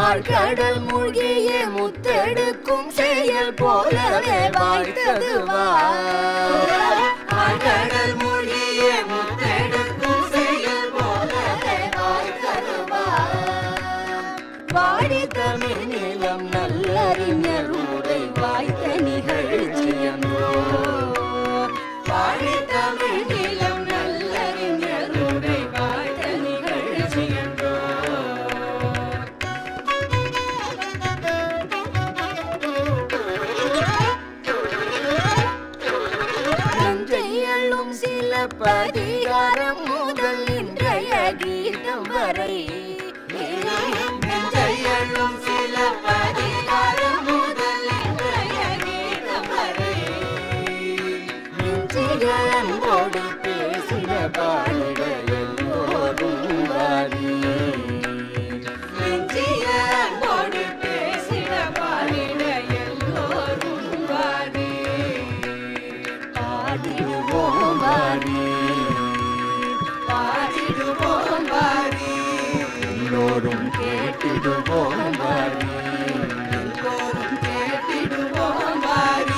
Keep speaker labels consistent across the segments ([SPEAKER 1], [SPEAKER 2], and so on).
[SPEAKER 1] ஆழ்கடல் மூழ்கிய முத்தெடுக்கும் செயல் போலவே வாய்த்தது ஆழ்கடல் மூழ்கிய முத்தெடுக்கும் செயல் போலவே வாய்த்தது வாடி தமிழ் நிலம் நல்லறிஞர் உரை வாய்த்த நிகழ்ச்சியன்றோ வாடி தமிழ் நிலம் நல்லறிஞர் உரை வாய்த்த நிகழ்ச்சியன்றோ நஞ்சையள்ளும் சில பதிகாரம் முதல் இன்றைய கீதம் வரை நஞ்சையள்ளும் சில பதிகாரம் முதல் இன்றைய கீதம் வரை நெஞ்சிகளோடு பேசின பாடிட எல்லோரும் வாரி நெஞ்சிகளோடு பேசின பாடிட எல்லோரும் வாரி பாடிடுவோம் வாரி பாடிடுவோம் வாரி எல்லோரும் கேட்டிடுவோம் வாரி எல்லோரும் கேட்டிடுவோம் வாரி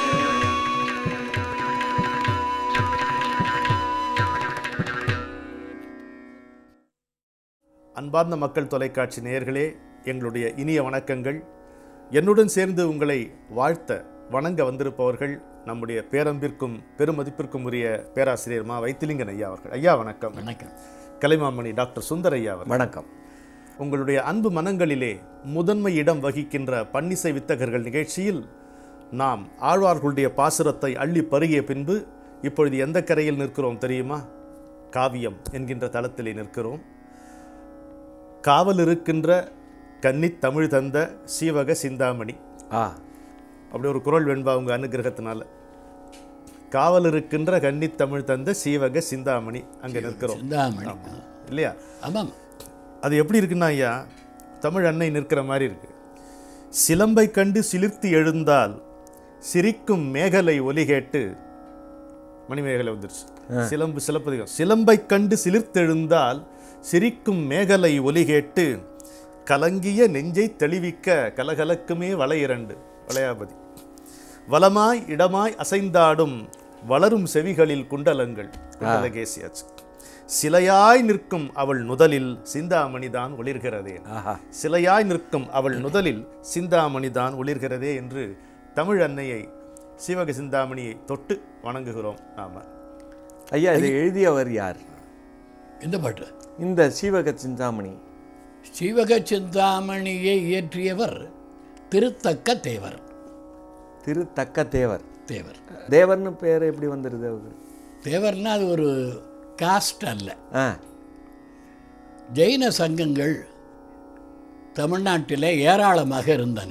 [SPEAKER 2] அன்பார்ந்த மக்கள் தொலைக்காட்சி நேயர்களே எங்களுடைய இனிய வணக்கங்கள் என்னுடன் சேர்ந்து உங்களை வாழ்த்த வணங்க வந்திருப்பவர்கள் நம்முடைய பேரன்பிற்கும் பெருமதிப்பிற்கும் உரிய பேராசிரியர் மா வைத்திலிங்கன் ஐயா அவர்கள் ஐயா வணக்கம்
[SPEAKER 3] வணக்கம்
[SPEAKER 2] கலைமாமணி டாக்டர் சுந்தர் ஐயா அவர்கள்
[SPEAKER 3] வணக்கம்
[SPEAKER 2] உங்களுடைய அன்பு மனங்களிலே முதன்மை இடம் வகிக்கின்ற பன்னிசை வித்தகர்கள் நிகழ்ச்சியில் நாம் ஆழ்வார்களுடைய பாசுரத்தை அள்ளி பருகிய பின்பு இப்பொழுது எந்த கரையில் நிற்கிறோம் தெரியுமா காவியம் என்கின்ற தளத்திலே நிற்கிறோம் காவல் இருக்கின்ற கன்னித் தமிழ் தந்த சீவக சிந்தாமணி
[SPEAKER 3] ஆ
[SPEAKER 2] அப்படி ஒரு குரல் வெண்பா உங்க அனுகிரகத்தினால காவல் இருக்கின்ற கன்னித் தமிழ் தந்த சீவக சிந்தாமணி அங்க நிற்கிறோம்
[SPEAKER 3] சிந்தாமணி
[SPEAKER 2] இல்லையா
[SPEAKER 3] ஆமாம்
[SPEAKER 2] அது எப்படி இருக்குன்னா ஐயா தமிழ் அன்னை நிற்கிற மாதிரி இருக்கு சிலம்பை கண்டு சிலிர்த்து எழுந்தால் சிரிக்கும் மேகலை ஒலி கேட்டு மணிமேகலை வந்துருச்சு சிலம்பு சிலப்பதிகம் சிலம்பை கண்டு சிலிர்த்தெழுந்தால் சிரிக்கும் மேகலை ஒலி கேட்டு கலங்கிய நெஞ்சை தெளிவிக்க கலகலக்குமே வளை இரண்டு வளையாபதி வலமாய் இடமாய் அசைந்தாடும் வளரும் செவிகளில் குண்டலங்கள் குண்டலகேசியாச்சு சிலையாய் நிற்கும் அவள் நுதலில் சிந்தாமணிதான் ஒளிர்கிறதே
[SPEAKER 3] ஆஹா
[SPEAKER 2] சிலையாய் நிற்கும் அவள் நுதலில் சிந்தாமணிதான் ஒளிர்கிறதே என்று தமிழ் அன்னையை சிவக சிந்தாமணியை தொட்டு வணங்குகிறோம் நாம
[SPEAKER 4] ஐயா இதை எழுதியவர் யார்
[SPEAKER 3] இந்த பாட்டு
[SPEAKER 4] இந்த சீவக சிந்தாமணி
[SPEAKER 3] சிவக சிந்தாமணியை இயற்றியவர் திருத்தக்க தேவர்
[SPEAKER 4] திருத்தக்க தேவர்
[SPEAKER 3] தேவர்
[SPEAKER 4] தேவர்னு பேர் எப்படி வந்துடுது அவருக்கு
[SPEAKER 3] தேவர்னா அது ஒரு காஸ்ட் அல்ல
[SPEAKER 4] ஆ
[SPEAKER 3] ஜெயின சங்கங்கள் தமிழ்நாட்டில் ஏராளமாக இருந்தன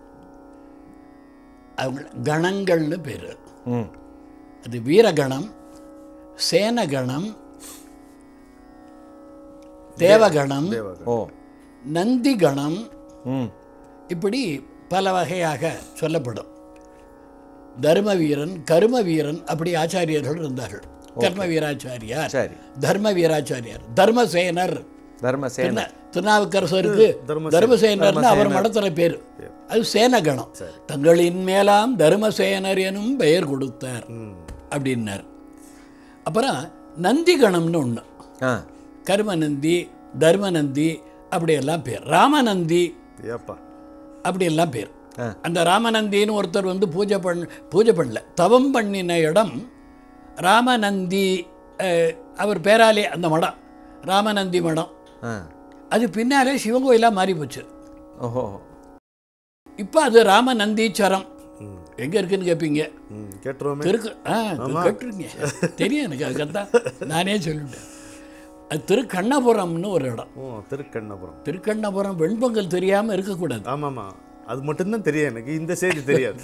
[SPEAKER 3] அவங்க கணங்கள்னு பேர்
[SPEAKER 4] ம்
[SPEAKER 3] அது வீரகணம் சேனகணம் தேவகணம்
[SPEAKER 4] ஓ
[SPEAKER 3] நந்திகணம்
[SPEAKER 4] ம்
[SPEAKER 3] இப்படி பல வகையாக சொல்லப்படும் தர்ம வீரன் கரும வீரன் அப்படி ஆச்சாரியர்கள் இருந்தார்கள் கர்ம வீராச்சாரியார்
[SPEAKER 4] சரி
[SPEAKER 3] தர்ம வீராச்சாரியார் தர்மசேனர்
[SPEAKER 4] தர்மசேன
[SPEAKER 3] திருநா- திருநாவுக்கரசருக்கு தர்மசேனர்னு அவர் மடத்துல பேர் அது சேனகணம் தங்களின் மேலாம் தர்மசேனர் எனும் பெயர் கொடுத்தார் அப்படின்னார் அப்புறம் நந்திகணம்னு ஒன்று
[SPEAKER 4] ஆ
[SPEAKER 3] கர்மநந்தி தர்மநந்தி அப்படியெல்லாம் பேர் ராமநந்தி
[SPEAKER 2] ஏப்பா
[SPEAKER 3] அப்படியெல்லாம் பேர்
[SPEAKER 4] ஆ.
[SPEAKER 3] அந்த ராமநந்தின்னு ஒருத்தர் வந்து பூஜை பண்ண பூஜை பண்ணல தவம் பண்ணின இடம் ராமநந்தி அஹ், அவர் பேராலே அந்த மடம் ராமநந்தி மடம்
[SPEAKER 4] ஆ
[SPEAKER 3] அது பின்னாலே சிவன் கோயிலாக மாறி போச்சு
[SPEAKER 4] ஓஹோ
[SPEAKER 3] இப்போ அது ராமநந்தீச்சரம் எங்கே இருக்குன்னு கேட்பீங்க
[SPEAKER 2] ம் கேட்டுருவோமே
[SPEAKER 3] திருக்கு ஆ கேட்டுருங்க தெரியும் எனக்கு அதுக்கத்தான் நானே சொல்லிட்டேன் அது திருக்கண்ணபுரம்னு ஒரு இடம்
[SPEAKER 2] ஓ திருக்கண்ணபுரம்
[SPEAKER 3] திருக்கண்ணபுரம் வெண்பொங்கல் தெரியாமல் இருக்கக்கூடாது
[SPEAKER 2] ஆமாமா அது மட்டும்தான் தெரியும் எனக்கு இந்த செய்தி தெரியாது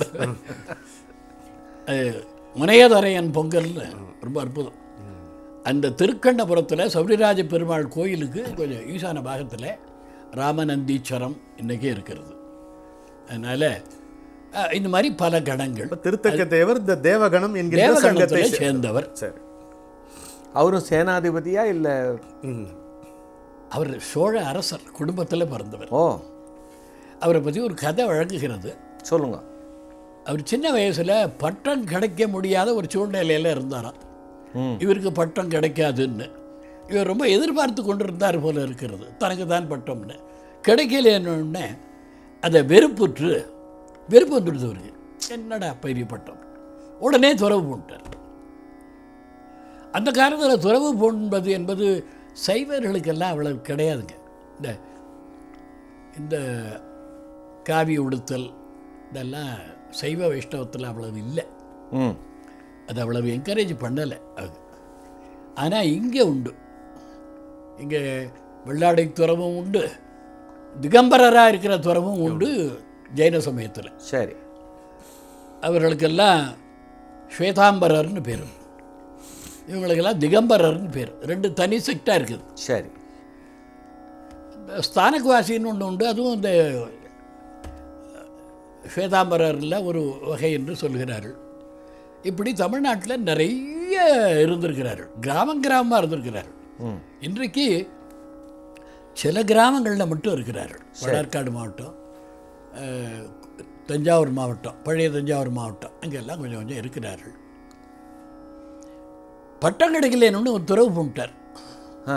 [SPEAKER 3] அது முனையதரையன் பொங்கல்னு ரொம்ப அற்புதம் அந்த திருக்கண்ணபுரத்தில் சௌரிராஜ பெருமாள் கோயிலுக்கு கொஞ்சம் ஈசான பாகத்தில் ராமநந்தீஸ்வரம் இன்றைக்கே இருக்கிறது அதனால் இந்த மாதிரி பல கணங்கள்
[SPEAKER 2] இப்ப திருத்தக்க தேவர் இந்த தேவகணம் என்கிற சங்கத்தை
[SPEAKER 3] தேவகணத்தில்
[SPEAKER 2] சே-
[SPEAKER 3] சேர்ந்தவர்
[SPEAKER 2] சரி
[SPEAKER 4] அவரும் சேனாதிபதியா இல்லை
[SPEAKER 2] ம்
[SPEAKER 3] அவர் சோழ அரசர் குடும்பத்தில் பிறந்தவர்
[SPEAKER 4] ஓ
[SPEAKER 3] அவரை பற்றி ஒரு கதை வழங்குகிறது
[SPEAKER 4] சொல்லுங்க
[SPEAKER 3] அவர் சின்ன வயசில் பட்டம் கிடைக்க முடியாத ஒரு சூழ்நிலையில் இருந்தாராம்
[SPEAKER 4] ம்
[SPEAKER 3] இவருக்கு பட்டம் கிடைக்காதுன்னு இவர் ரொம்ப எதிர்பார்த்து கொண்டு இருந்தார் போல இருக்கிறது தனக்கு தான் பட்டம்னு கிடைக்கலன்னொடனே அதை வெறுப்புற்று வெறுப்பு வந்துடுது அவருக்கு என்னடா பெரிய பட்டம் உடனே துறவு போட்டார் அந்த காலத்தில் துறவு போன்பது என்பது சைவர்களுக்கெல்லாம் அவ்வளவு கிடையாதுங்க இந்த இந்த காவி உடுத்தல் இதெல்லாம் சைவ வைஷ்ணவத்தில் அவ்வளவு இல்லை
[SPEAKER 4] ம்
[SPEAKER 3] அது அவ்வளவு என்கரேஜ் பண்ணலை அது ஆனால் இங்கே உண்டு இங்கே வெள்ளாடை துறவும் உண்டு திகம்பரராக இருக்கிற துறவும் உண்டு ஜெயின சமயத்தில்
[SPEAKER 4] சரி
[SPEAKER 3] அவர்களுக்கெல்லாம் ஸ்வேதாம்பரர்னு பேர் இவங்களுக்கெல்லாம் திகம்பரர்னு பேர் ரெண்டு தனி செக்டாக இருக்குது
[SPEAKER 4] சரி
[SPEAKER 3] இந்த ஸ்தானக்வாசின்னு ஒன்று உண்டு அதுவும் இந்த ஸ்வேதாம்பரரில் ஒரு வகை என்று சொல்கிறார்கள் இப்படி தமிழ்நாட்டில் நிறைய இருந்திருக்கிறார்கள் கிராமம் கிராமமாக இருந்திருக்கிறார்கள்
[SPEAKER 4] ம்
[SPEAKER 3] இன்றைக்கு சில கிராமங்களில் மட்டும் இருக்கிறார்கள் வடார்காடு மாவட்டம் அஹ், தஞ்சாவூர் மாவட்டம் பழைய தஞ்சாவூர் மாவட்டம் அங்கெல்லாம் கொஞ்சம் கொஞ்சம் இருக்கிறார்கள் பட்டம் கிடைக்கலன்னு ஒரு துறவு பண்ணிட்டார்
[SPEAKER 4] ஆ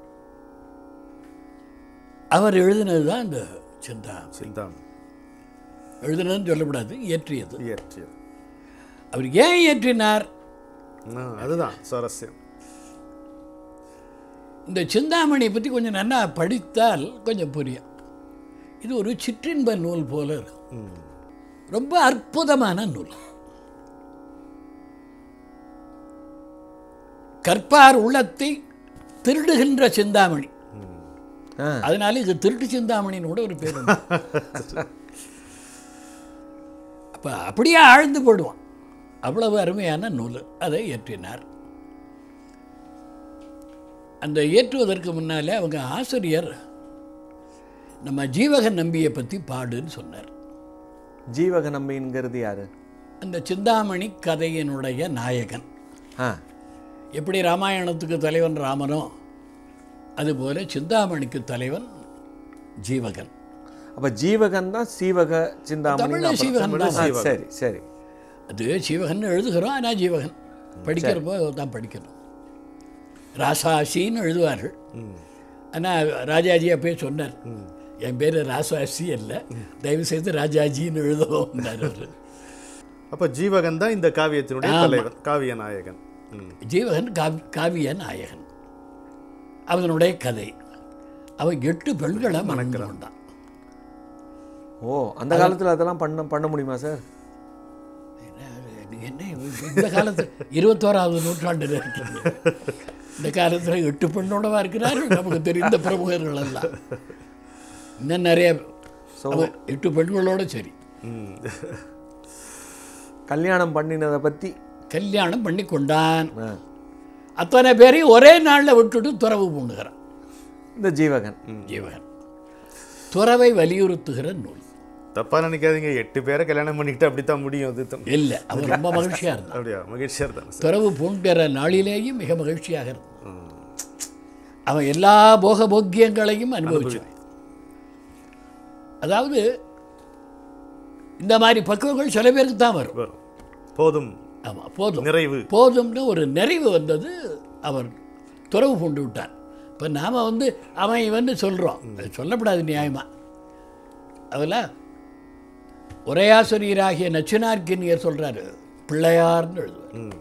[SPEAKER 3] அவர் எழுதினது தான் இந்த சிந்தா
[SPEAKER 2] சிந்தாமணி
[SPEAKER 3] எழுதினதுன்னு சொல்லக்கூடாது இயற்றியது
[SPEAKER 2] இயற்றியது
[SPEAKER 3] அவர் ஏன் இயற்றினார்
[SPEAKER 2] ஆ, அதுதான் சுவாரஸ்யம்
[SPEAKER 3] இந்த சிந்தாமணியை பற்றி கொஞ்சம் நல்லா படித்தால் கொஞ்சம் புரியும் இது ஒரு சிற்றின்ப நூல் போல இருக்கும் ரொம்ப அற்புதமான நூல் கற்பார் உள்ளத்தை திருடுகின்ற சிந்தாமணி
[SPEAKER 4] ஆ
[SPEAKER 3] அதனால இது திருட்டு சிந்தாமணின்னு கூட ஒரு பேர் உண்டு. அப்ப அப்படியே ஆழ்ந்து போடுவான் அவ்வளவு அருமையான நூல் அதை இயற்றினார் அந்த இயற்றுவதற்கு முன்னாலே அவங்க ஆசிரியர் நம்ம ஜீவகன் நம்பியை பற்றி பாடுன்னு சொன்னார்
[SPEAKER 4] ஜீவக நம்பிங்கிறது யாரு
[SPEAKER 3] அந்த சிந்தாமணி கதையினுடைய நாயகன்
[SPEAKER 4] ஆ
[SPEAKER 3] எப்படி ராமாயணத்துக்கு தலைவன் ராமனோ அதுபோல சிந்தாமணிக்கு தலைவன் ஜீவகன்
[SPEAKER 4] அப்ப ஜீவகன் தான் சீவக சிந்தாமணி
[SPEAKER 3] தமிழ்ல சீவகன் தான்
[SPEAKER 4] சரி சரி
[SPEAKER 3] அது ஜீவகன் எழுதுகிறோம் ஆனால் ஜீவகன் படிக்கிறப்போ தான் படிக்கணும் ராசாசின்னு எழுதுவார்கள் ஆனால் ராஜாஜி அப்பயே சொன்னார் என் பேர் ராசாசி அல்ல தயவு செய்து ராஜாஜின்னு எழுதவும்னார் அவர்
[SPEAKER 2] அப்ப ஜீவகன் தான் இந்த காவியத்தினுடைய தலைவன் காவிய நாயகன் ம்.
[SPEAKER 3] ஜீவகன் காவி காவிய நாயகன் அவனுடைய கதை அவன் எட்டு பெண்களை மணந்து கொண்டான்
[SPEAKER 4] ஓ அந்த காலத்துல அதெல்லாம் பண்ண பண்ண முடியுமா சார்
[SPEAKER 3] என்ன என்ன இந்த காலத்து இருபத்தோராவது நூற்றாண்டில் இருக்கிறது இந்த காலத்தில் எட்டு பெண்ணோடவா இருக்கிறார்கள் நமக்கு தெரிந்த பிரமுகர்கள் எல்லாம் இன்னும் நிறைய அவ- எட்டு பெண்களோட சரி
[SPEAKER 2] ம்.
[SPEAKER 4] கல்யாணம் பண்ணினதை பத்தி
[SPEAKER 3] கல்யாணம் பண்ணி கொண்டான்
[SPEAKER 4] ஆ.
[SPEAKER 3] அத்தனை பேரையும் ஒரே நாளில் விட்டுட்டு துறவு பூண்டுகிறான்
[SPEAKER 4] இந்த ஜீவகன்
[SPEAKER 3] ஜீவகன் துறவை வலியுறுத்துகிற நூல்
[SPEAKER 2] தப்பா நினைக்காதீங்க எட்டு பேரை கல்யாணம் பண்ணிக்கிட்டு அப்படித்தான் முடியும் அது தம்-
[SPEAKER 3] இல்லை அவன் ரொம்ப மகிழ்ச்சியாக இருந்தான்
[SPEAKER 2] அப்படியா மகிழ்ச்சியா இருந்தாங்க சார்
[SPEAKER 3] துறவு பூண்கிற நாளிலேயும் மிக மகிழ்ச்சியாக இருந்தான் அவன் எல்லா போக போக்கியங்களையும் அனுபவிச்சான் அதாவது இந்த மாதிரி பக்குவங்கள் சில பேருக்கு தான் வரும்
[SPEAKER 2] வரும் போதும்
[SPEAKER 3] ஆமாம் போதும்
[SPEAKER 2] நிறைவு
[SPEAKER 3] போதும்னு ஒரு நிறைவு வந்தது அவர் துறவு கொண்டு விட்டார் இப்போ நாம் வந்து அவன் இவன்னு சொல்கிறோம் சொல்லக்கூடாது நியாயமாக அதில் உரையாசிரியராகிய நச்சினார்கினியர் சொல்கிறாரு பிள்ளையார்னு எழுதுவார்
[SPEAKER 2] ம்.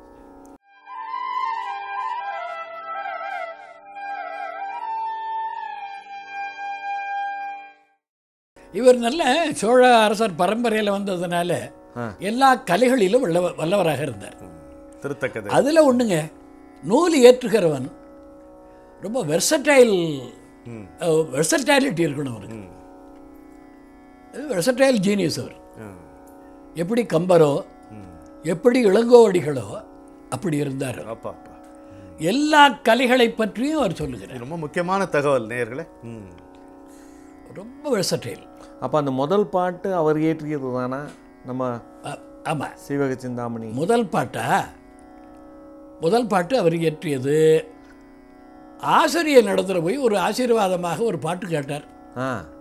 [SPEAKER 3] இவர் நல்ல சோழ அரசர் பரம்பரையில் வந்ததுனால
[SPEAKER 4] ஆ.
[SPEAKER 3] எல்லா கலைகளிலும் வல்லவ வல்லவராக இருந்தார்
[SPEAKER 2] திருத்தக்கதை
[SPEAKER 3] அதில் ஒன்றுங்க நூல் ஏற்றுகிறவன் ரொம்ப வெர்சடைல் வெர்சடைலிட்டி இருக்கணும் அவருக்கு வெர்சடைல் ஜீனியஸ் அவர்
[SPEAKER 2] ஆ.
[SPEAKER 3] எப்படி கம்பரோ எப்படி இளங்கோவடிகளோ அப்படி இருந்தார்
[SPEAKER 2] அப்பா அப்பா
[SPEAKER 3] எல்லா கலைகளை பற்றியும் அவர் சொல்லுகிறார்
[SPEAKER 2] இது ரொம்ப முக்கியமான தகவல் நேயர்களே ம்
[SPEAKER 3] ரொம்ப வெர்சடைல்
[SPEAKER 4] அப்ப அந்த முதல் பாட்டு அவர் இயற்றியது தானா நம்ம
[SPEAKER 3] ஆமாம்
[SPEAKER 4] சீவக சிந்தாமணி
[SPEAKER 3] முதல் பாட்டா முதல் பாட்டு அவர் இயற்றியது ஆசிரியர் நடத்துல போய் ஒரு ஆசீர்வாதமாக ஒரு பாட்டு கேட்டார்
[SPEAKER 4] ஆ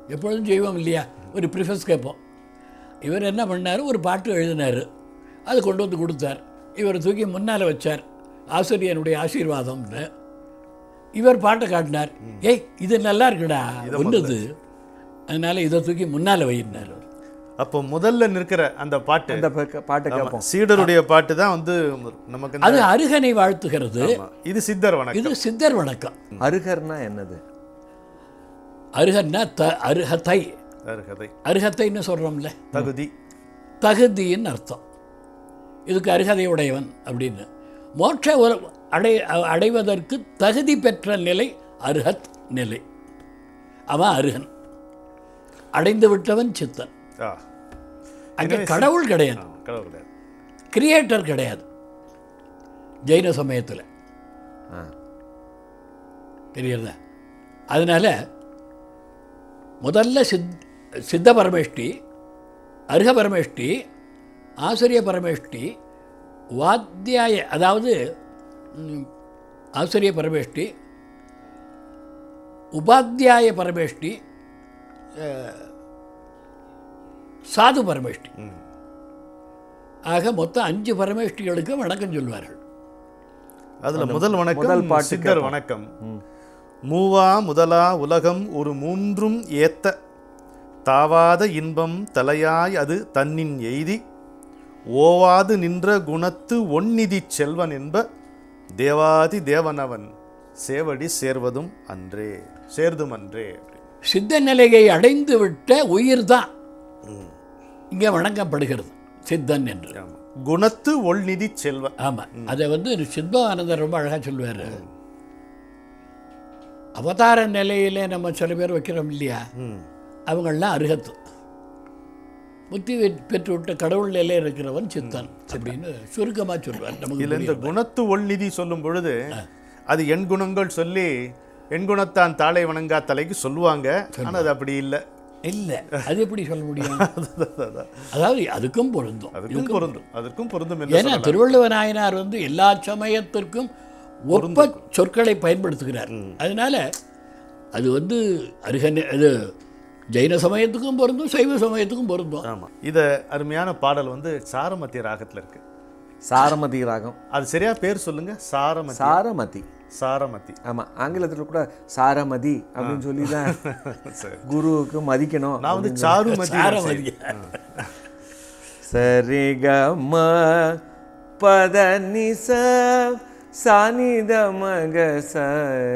[SPEAKER 3] எப்பொழுதும் செய்வோம் இல்லையா ஒரு ப்ரிஃபஸ் கேட்போம் இவர் என்ன பண்ணார் ஒரு பாட்டு எழுதினார் அது கொண்டு வந்து கொடுத்தார் இவர் தூக்கி முன்னால் வச்சார் ஆசிரியனுடைய ஆசீர்வாதம்னு இவர் பாட்டை காட்டினார் ஏய் இது நல்லா இருக்குடா ஒன்றுது அதனால இதை தூக்கி முன்னால் வையினார் அவர்
[SPEAKER 2] அப்போ முதல்ல நிற்கிற அந்த பாட்டு
[SPEAKER 4] அந்த பக்க- பாட்டை கேட்போம்
[SPEAKER 2] சீடருடைய பாட்டு தான் வந்து நமக்கு இந்த-
[SPEAKER 3] அது அருகனை வாழ்த்துகிறது
[SPEAKER 2] ஆமா. இது சித்தர் வணக்கம்
[SPEAKER 3] இது சித்தர் வணக்கம்
[SPEAKER 4] அருகர்னா என்னது
[SPEAKER 3] அருகன்னா த அருகத்தை
[SPEAKER 2] அருகதை
[SPEAKER 3] அருகத்தைன்னு சொல்கிறோம்ல
[SPEAKER 2] தகுதி
[SPEAKER 3] தகுதின்னு அர்த்தம் இதுக்கு அருகதை உடையவன் அப்படின்னு மோட்ச உல- அடை அடைவதற்கு தகுதி பெற்ற நிலை அருகத் நிலை அவன் அருகன் அடைந்து விட்டவன் சித்தன்
[SPEAKER 2] ஆ
[SPEAKER 3] அங்கே கடவுள் கிடையாது
[SPEAKER 2] ஆ, கடவுள் கிடையாது
[SPEAKER 3] கிரியேட்டர் கிடையாது ஜெயின சமயத்தில்
[SPEAKER 4] ஆ
[SPEAKER 3] தெரியுறதா அதனால முதல்ல சித் சித்த பரமேஷ்டி அருக பரமேஷ்டி ஆசிரிய பரமேஷ்டி வாத்தியாய அதாவது ம், ஆசிரிய பரமேஷ்டி உபாத்தியாய பரமேஷ்டி அஹ், சாது பரமேஷ்டி ஆக மொத்தம் அஞ்சு பரமேஷ்டிகளுக்கு வணக்கம் சொல்வார்கள்
[SPEAKER 2] அதுல முதல் வணக்கம்
[SPEAKER 4] முதல் பாட்டு
[SPEAKER 2] சித்தர்
[SPEAKER 4] கேட்போம்.
[SPEAKER 2] வணக்கம் மூவா முதலா உலகம் ஒரு மூன்றும் ஏத்த தாவாத இன்பம் தலையாய் அது தன்னின் எய்தி ஓவாது நின்ற குணத்து ஒன்னிதி செல்வன் என்ப தேவாதி தேவனவன் சேவடி சேர்வதும் அன்றே சேர்தும் அன்றே
[SPEAKER 3] சித்த நிலையை அடைந்து விட்ட உயிர் தான் இங்கே வணங்கப்படுகிறது சித்தன் என்று
[SPEAKER 2] ஆமா. குணத்து ஒள்நிதி செல்வன்
[SPEAKER 3] ஆமாம் அதை வந்து சித்பவானந்தர் ரொம்ப அழகாக சொல்லுவார் அவதார நிலையில நம்ம சில பேர் வைக்கிறோம் இல்லையா அவங்களாம் அருகத்து புத்தி வெ- பெற்று விட்ட கடவுள் நிலையில் இருக்கிறவன் சித்தன் அப்படின்னு சுருக்கமாக சொல்லுவார் நமக்கு
[SPEAKER 2] இதுல இந்த
[SPEAKER 3] புரியும்.
[SPEAKER 2] குணத்து ஒள்நிதி சொல்லும் பொழுது அது எண் குணங்கள் சொல்லி எண் குணத்தான் தாளை வணங்கா தலைக்கு சொல்லுவாங்க ஆனா அது அப்படி இல்லை
[SPEAKER 3] இல்லை அது எப்படி சொல்ல முடியும் அதாவது அதுக்கும் பொருந்தும்
[SPEAKER 2] அதுக்கும் பொருந்தும் அதற்கும் பொருந்தும் என்று
[SPEAKER 3] ஏன்னா திருவள்ளுவ நாயனார் வந்து எல்லா சமயத்திற்கும் ஒப்ப சொற்களை பயன்படுத்துகிறார் அதனால அது வந்து அருகன் அது ஜெயின சமயத்துக்கும் பொருந்தும் சைவ சமயத்துக்கும் பொருந்தும்
[SPEAKER 2] ஆமா இத அருமையான பாடல் வந்து சாரமத்தி ராகத்துல இருக்கு
[SPEAKER 4] சாரமதி ராகம்
[SPEAKER 2] அது சரியா பேர் சொல்லுங்க சாரமதி
[SPEAKER 4] சாரமதி
[SPEAKER 2] சாரமதி
[SPEAKER 4] ஆமா ஆங்கிலத்துல கூட சாரமதி அப்படின்னு சொல்லி தான்
[SPEAKER 2] சரி
[SPEAKER 4] குருவுக்கு மதிக்கணும்
[SPEAKER 2] நான் வந்து சாருமதி
[SPEAKER 3] சாரமதி.
[SPEAKER 4] சரிகம பத நிச சானித மக ச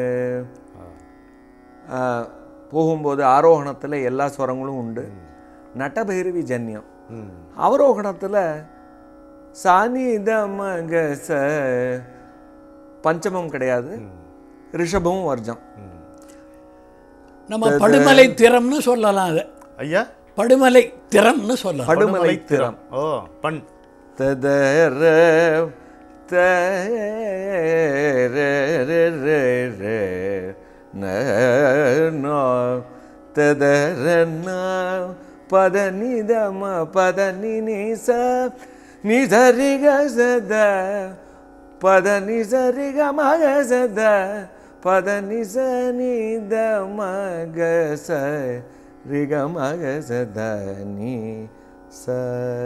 [SPEAKER 4] ஆ, போகும்போது ஆரோகணத்தில் எல்லா ஸ்வரங்களும் உண்டு நட்டபைரவி ஜன்யம் அவரோகணத்தில் சானித மக ச பஞ்சமம் கிடையாது ரிஷபமும் வர்ஜம்
[SPEAKER 3] நம்ம படுமலை திறம்னு சொல்லலாம் அதை
[SPEAKER 2] ஐயா
[SPEAKER 3] படுமலை திறம்னு சொல்லலாம்
[SPEAKER 4] படுமலை திறம்
[SPEAKER 2] ஓ பண்
[SPEAKER 4] ததர ததர பத நிதம பத நிச நிதரிக சத பத நிசரிக மக சத பத நிச நித மக ச ரிக மக சத நீ ச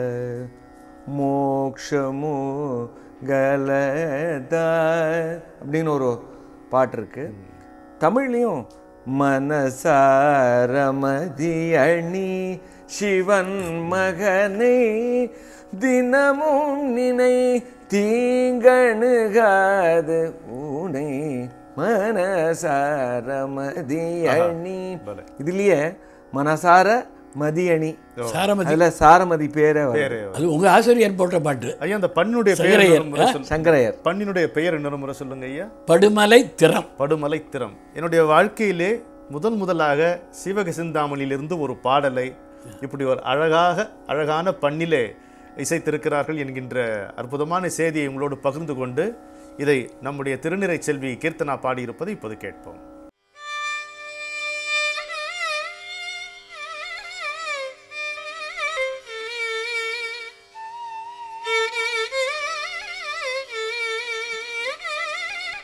[SPEAKER 4] மோக்ஷமு கலத அப்படின்னு ஒரு பாட்டு இருக்கு தமிழ்லையும் மனசாரமதி அணி சிவன் மகனை தினமும் நினை தீங்கணுகாது ஊனை மனசாரமதி அணி
[SPEAKER 2] பலே.
[SPEAKER 4] இதுலயே மனசார மதியணி
[SPEAKER 3] சாரமதி
[SPEAKER 4] அதுல சாரமதி பேரே வரும்.
[SPEAKER 2] பேரு
[SPEAKER 3] அது உங்க ஆசிரியர் போட்ட பாட்டு
[SPEAKER 2] ஐயா அந்த பண்ணுடைய பெயர்
[SPEAKER 3] சங்கரையர்,
[SPEAKER 2] இன்னொரு முறை சொல்லு-
[SPEAKER 4] சங்கரையர்
[SPEAKER 2] பண்ணினுடைய பெயர் இன்னொரு முறை சொல்லுங்க ஐயா
[SPEAKER 3] படுமலை திறம்
[SPEAKER 2] படுமலை திறம் என்னுடைய வாழ்க்கையிலே முதல் முதலாக சிவக சிந்தாமணியிலிருந்து ஒரு பாடலை இப்படி ஒரு அழகாக அழகான பண்ணிலே இசைத்திருக்கிறார்கள் என்கின்ற அற்புதமான செய்தியை உங்களோடு பகிர்ந்து கொண்டு இதை நம்முடைய திருநிறை செல்வி கீர்த்தனா பாடியிருப்பதை இப்போது கேட்போம்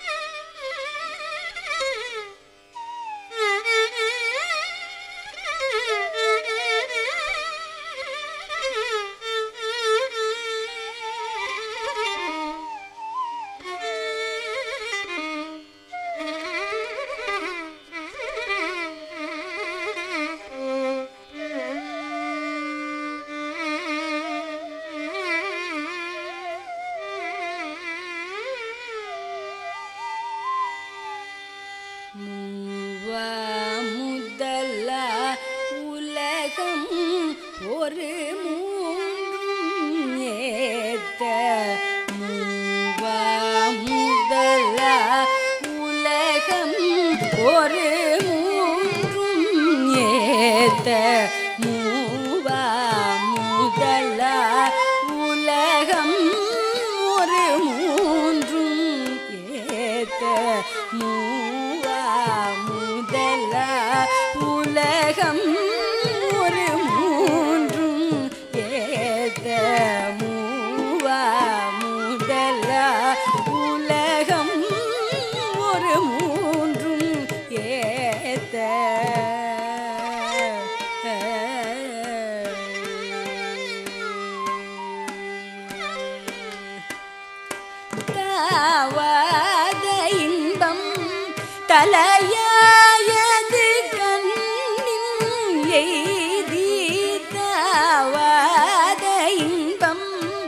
[SPEAKER 1] Thank you.
[SPEAKER 5] மூவா முதல உலகம் ஒரு மூன்றும் ஏத்த மூவா முதல உலகம் ஒரு மூன்றும் ஏத்த மூவா முதல உலகம் ஒரு மூன்றும் ஏத்த மூவா முதல உலகம் ஒரு மூன்றும் ஏத்த மூவா முதல உலகம் ஒரு மூன்றும் ஏத்த தாவாத இன்பம் தலையாயது கண்ணின் எய்தி தாவாத இன்பம்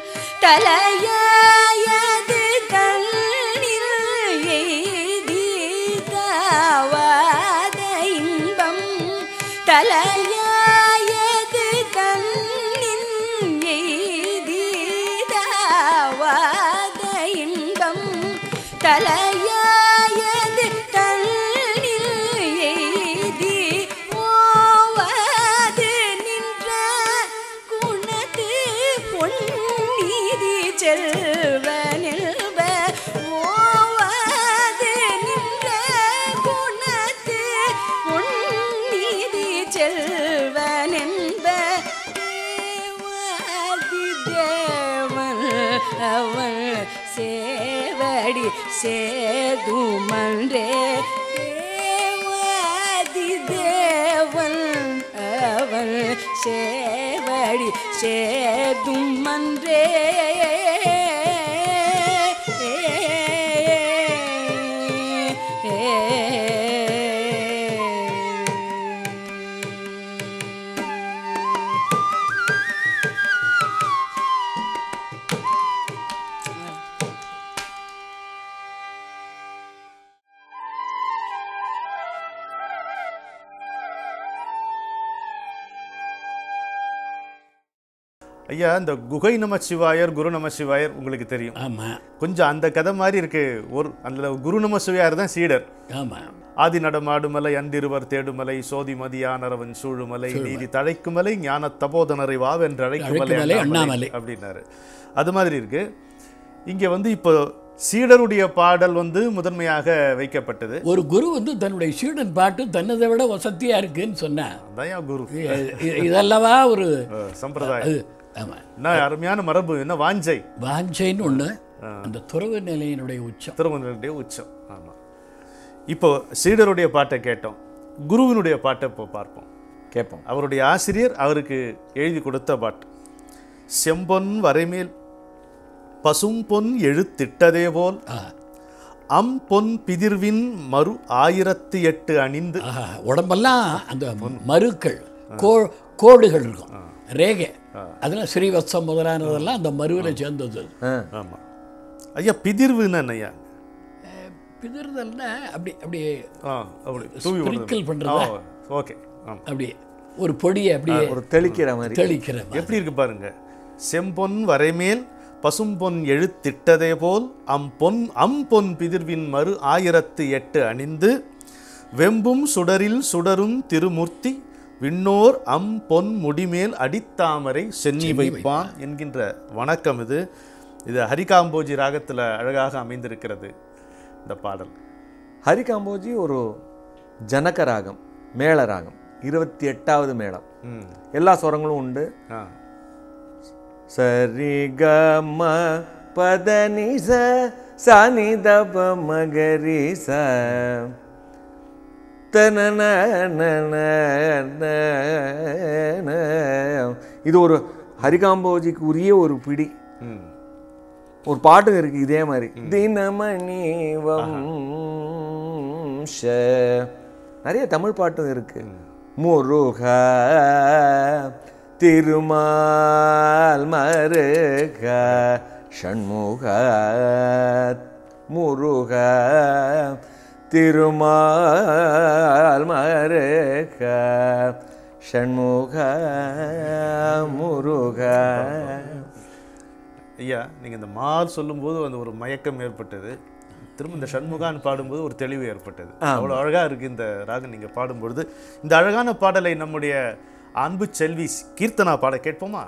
[SPEAKER 5] தலையாயது கண்ணில் எய்தி தாவாத இன்பம் தலையாயது கண்ணின் எய்தி தாவாத இன்பம் தலையாயது தன்னில் எய்தி ஓவாது நின்ற குணத்து பொன்னீதி செல்வனில்வ ஓவாது நின்ற குணத்து பொன்னீதி செல்வனென்ப தேவாதி தேவன் அவன் சேவடி சேதுமன்றே தேவாதி தேவன் அவன் சேவடி சேதுமன்றே
[SPEAKER 2] ஐயா இந்த குகை நமச்சிவாயர் குரு நமச்சிவாயர் உங்களுக்கு தெரியும்
[SPEAKER 3] ஆமாம்
[SPEAKER 2] கொஞ்சம் அந்த கதை மாதிரி இருக்கு ஒரு அந்த குரு நமச்சிவாயர் தான் சீடர்
[SPEAKER 3] ஆமாம்
[SPEAKER 2] ஆதி நடமாடுமலை அன்றிருவர் தேடுமலை சோதி மதியானரவன் சூழுமலை நீதி தழைக்குமலை ஞான தபோதனரை வாவென்று அழைக்குமலை
[SPEAKER 3] அழைக்குமலை,
[SPEAKER 2] அண்ணாமலை
[SPEAKER 3] அண்ணாமலை.
[SPEAKER 2] அப்படின்னாரு அது மாதிரி இருக்கு இங்க வந்து இப்போ சீடருடைய பாடல் வந்து முதன்மையாக வைக்கப்பட்டது
[SPEAKER 3] ஒரு குரு வந்து தன்னுடைய சீடன் பாட்டு தன்னதை விட வசதியா இருக்குன்னு சொன்னா
[SPEAKER 2] அதான் ஏன் குரு
[SPEAKER 3] இ- இ- இதல்லவா ஒரு
[SPEAKER 2] அஹ், சம்பிரதாயம்
[SPEAKER 3] அது ஆமாம்
[SPEAKER 2] என்ன அருமையான மரபு என்ன வாஞ்சை
[SPEAKER 3] வாஞ்சைன்னு ஒண்ணு அந்த துறவு நிலையினுடைய உச்சம்
[SPEAKER 2] திருமணனுடைய உச்சம் ஆமா இப்போ சீடருடைய பாட்டை கேட்டோம் குருவினுடைய பாட்டை இப்போ பார்ப்போம்
[SPEAKER 4] கேட்போம்
[SPEAKER 2] அவருடைய ஆசிரியர் அவருக்கு எழுதி கொடுத்த பாட்டு செம்பொன் வரைமேல் பசும் பொன் எழுத்திட்டதே போல்
[SPEAKER 3] ஆ,
[SPEAKER 2] அம் பொன் பிதிர்வின் மறு ஆயிரத்தி எட்டு அணிந்து
[SPEAKER 3] ஆஹா, உடம்பெல்லாம் அந்த மருக்கள் கோ கோடுகள் இருக்கும் ரேகை அதெல்லாம் ஸ்ரீவத்சம் முதலானதெல்லாம் அந்த மருவில் சேர்ந்தது அது.
[SPEAKER 4] ஆ
[SPEAKER 2] ஆமா ஐயா பிதிர்வுன்னு என்ன ஐயா
[SPEAKER 3] பிதறுதல்னா அப்படி அப்படி
[SPEAKER 2] ஆ அப்படி தூவி
[SPEAKER 3] Sprinkle
[SPEAKER 2] விடுறது.
[SPEAKER 3] பண்றதா?
[SPEAKER 2] ஆ, ஓகே ஆமா
[SPEAKER 3] அப்படி ஒரு பொடியை அப்படியே
[SPEAKER 4] ஒரு தெளிக்கிற மாதிரி
[SPEAKER 3] தெளிக்கிற மாதிரி.
[SPEAKER 2] எப்படி இருக்கு பாருங்க செம்பொன் வரைமேல் பசும்பொன் எழுத்திட்டதே போல் அம் பொன் அம் பொன் பிதிர்வின் மறு ஆயிரத்து எட்டு அணிந்து வெம்பும் சுடரில் சுடரும் திருமூர்த்தி விண்ணோர் அம் பொன் முடிமேல் அடித்தாமரை சென்னி வைப்பான் என்கின்ற வணக்கம் இது இது ஹரிகாம்போஜி ராகத்தில் அழகாக அமைந்திருக்கிறது இந்த பாடல்
[SPEAKER 4] ஹரிகாம்போஜி ஒரு ஜனக ராகம் மேள ராகம் இருபத்தி எட்டாவது மேளம்
[SPEAKER 2] ம்
[SPEAKER 4] எல்லா ஸ்வரங்களும் உண்டு
[SPEAKER 2] ஆ
[SPEAKER 4] சரி க ம பத நி ச சானி த ப மகரி ச தனன நன ந ந. இது ஒரு ஹரிகாம்போஜிக்கு உரிய ஒரு பிடி
[SPEAKER 2] ம்
[SPEAKER 4] ஒரு பாட்டு இருக்கு இதே மாதிரி தினமணி வம்ச நிறைய தமிழ் பாட்டும் இருக்கு முருக திருமால் மருக ஷண்முக முருக திருமால் மருக ஷண்முக முருக
[SPEAKER 2] ஐயா நீங்கள் இந்த மால் சொல்லும்போது அந்த ஒரு மயக்கம் ஏற்பட்டது திரும்ப இந்த சண்முகான் பாடும்போது ஒரு தெளிவு ஏற்பட்டது அவ்வளோ அழகாக இருக்குது இந்த ராகம் நீங்கள் பாடும்பொழுது இந்த அழகான பாடலை நம்முடைய அன்பு செல்வி கீர்த்தனா பாட கேட்போமா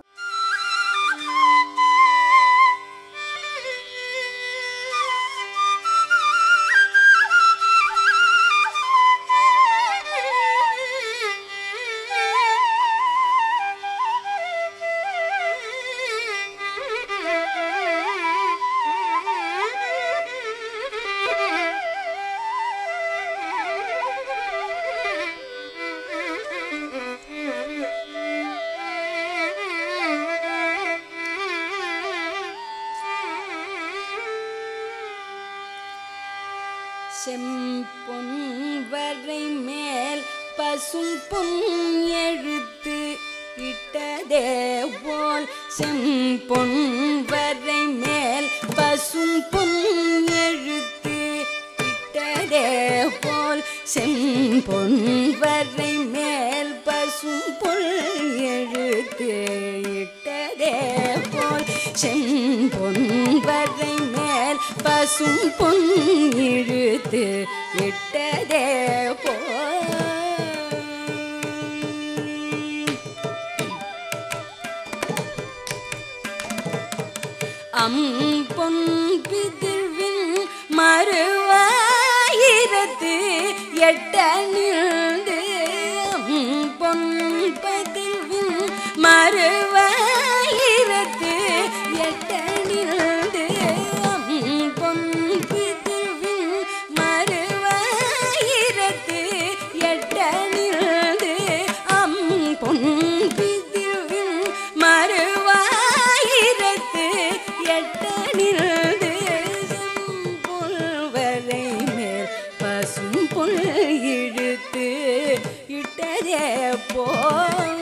[SPEAKER 5] செம்பொன் வரை மேல் பசும் பொன் எழுத்து இட்டதே போல் செம்பொன் வரை மேல் பசும் பொன் எழுத்து இட்டதே போல் செம்பொன் வரை மேல் பசும் பொன் எழுத்து இட்டதே போல் செம்பொன் வரை மேல் பசும் பொன் இழுத்து இட்டதே போல் அம்பொன் பிதிர்வின் மறுவாயிரத்து எட்டணிந்து அம்பொன் பதிர்வின் மறுவாயிரத்து எட்டணிந்து அம்பொன் பிதிர்வின் மறுவாயிரத்து எட்டணிந்து அம்பொன் பிதிர்வின் மறுவாயிரத்து எட்டணிந்து செம்புல்வரை மேல் பசும் புல் இழுத்து இட்டதே போல்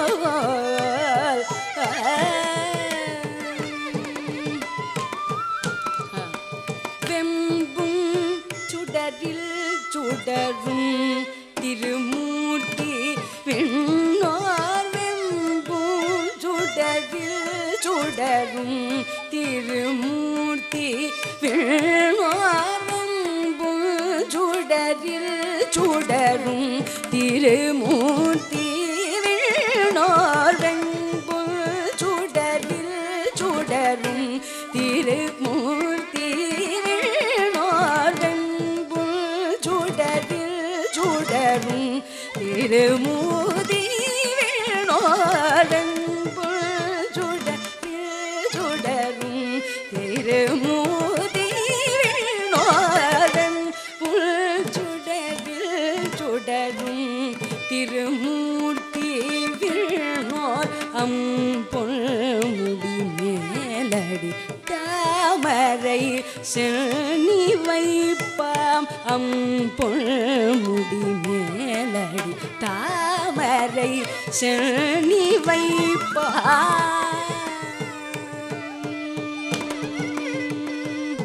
[SPEAKER 5] வெம்பும் சுடரில் சுடரும் திருமூர்த்தி விண்ணோர் வெம்பும் சுடரில் சுடரும் திருமூர்த்தி விண்ணோர் வெம்பும் சுடரில் சுடரும் திருமூர்த்தி விண்ணோர் வெம்பும் சுடரில் சுடரும் திருமூர்த்தி விண்ணோர் வெம்பும் சுடரில் சுடரும் திருமூர்த்தி விண்ணோர் வெம்பும் சுடரில் சுடரும் திருமூர்த்தி விண்ணோர் வெம்பும் சுடரில் சுடரும் திருமூர்த்தி விண்ணோர் அம்பொல் முடி மேலடி தாமரை செனி வைப்பாம் அம்பொல் முடி மேலடி தாமரை செனி வைப்பாம்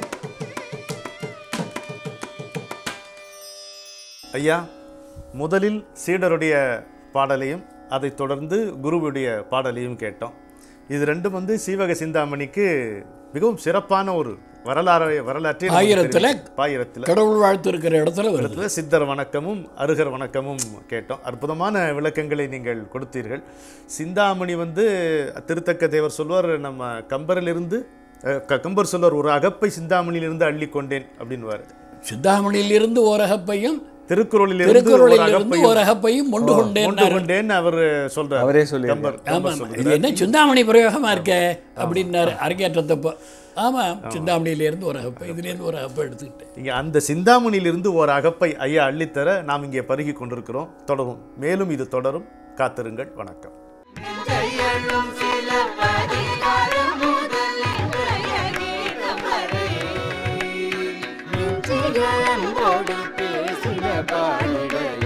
[SPEAKER 2] ஐயா முதலில் சீடருடைய பாடலையும் அதைத் தொடர்ந்து குருவுடைய பாடலையும் கேட்டோம் இது ரெண்டும் வந்து சீவக சிந்தாமணிக்கு மிகவும் சிறப்பான ஒரு வரலாறு வரலாற்றை நமக்கு
[SPEAKER 3] ஆயிரத்துல
[SPEAKER 2] தெரிவிக்கும். ஆயிரத்தில்
[SPEAKER 3] கடவுள் வாழ்த்து இருக்கிற இடத்துல வருது
[SPEAKER 2] இடத்துல சித்தர் வணக்கமும் அருகர் வணக்கமும் கேட்டோம் அற்புதமான விளக்கங்களை நீங்கள் கொடுத்தீர்கள் சிந்தாமணி வந்து திருத்தக்க தேவர் சொல்வார் நம்ம கம்பரிலிருந்து அஹ், க- கம்பர் சொல்வார் ஒரு அகப்பை சிந்தாமணியிலிருந்து அள்ளி கொண்டேன் அப்படின்வார்
[SPEAKER 3] சிந்தாமணியிலிருந்து ஓரகப்பையும்
[SPEAKER 2] திருக்குறளிலிருந்து ஒரு
[SPEAKER 3] திருக்குறளிலிருந்து
[SPEAKER 2] அகப்பையும்
[SPEAKER 3] ஓரகப்பையும் மொண்டு
[SPEAKER 2] கொண்டு
[SPEAKER 3] கொண்டேன்
[SPEAKER 2] கொண்டேன்னு அவர் சொல்றார்
[SPEAKER 4] அவரே சொல்லியிருக்கார்.
[SPEAKER 2] கம்பர்
[SPEAKER 3] ஆமா
[SPEAKER 2] கம்பர்
[SPEAKER 3] ஆமா.
[SPEAKER 2] சொல்றார்.
[SPEAKER 3] இது என்ன சிந்தாமணி பிரயோகமா இருக்க அப்படின்னாரு அரங்கேற்றத்தப்போ ஆமா சிந்தாமணியிலேருந்து ஒரு அகப்பை இதுலேருந்து ஒரு அகப்பை எடுத்துக்கிட்டேன்
[SPEAKER 2] இங்க அந்த சிந்தாமணியிலிருந்து ஒரு அகப்பை ஐயா அள்ளித்தர நாம் இங்கே பருகி கொண்டிருக்கிறோம் தொடரும் மேலும் இது தொடரும் காத்திருங்கள் வணக்கம்
[SPEAKER 1] செயலும் சில பதிகாரம் முதல் இன்றைய கீதம் வரை நெஞ்சில் அன்போடு பேசின பாடல்கள்